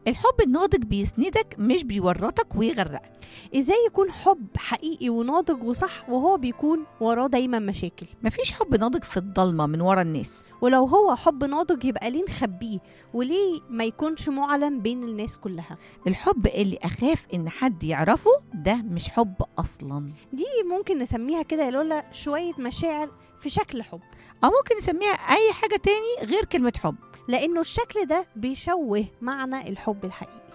الحب الناضج بيسندك مش بيورطك ويغرقك ازاي يكون حب حقيقي وناضج وصح وهو بيكون وراه دايما مشاكل مفيش حب ناضج في الضلمه من ورا الناس ولو هو حب ناضج يبقى ليه نخبيه وليه ما يكونش معلن بين الناس كلها الحب اللي اخاف ان حد يعرفه ده مش حب اصلا دي ممكن نسميها كده يا لولا شويه مشاعر في شكل حب او ممكن نسميها اي حاجه تاني غير كلمه حب لانه الشكل ده بيشوه معنى الحب الحقيقي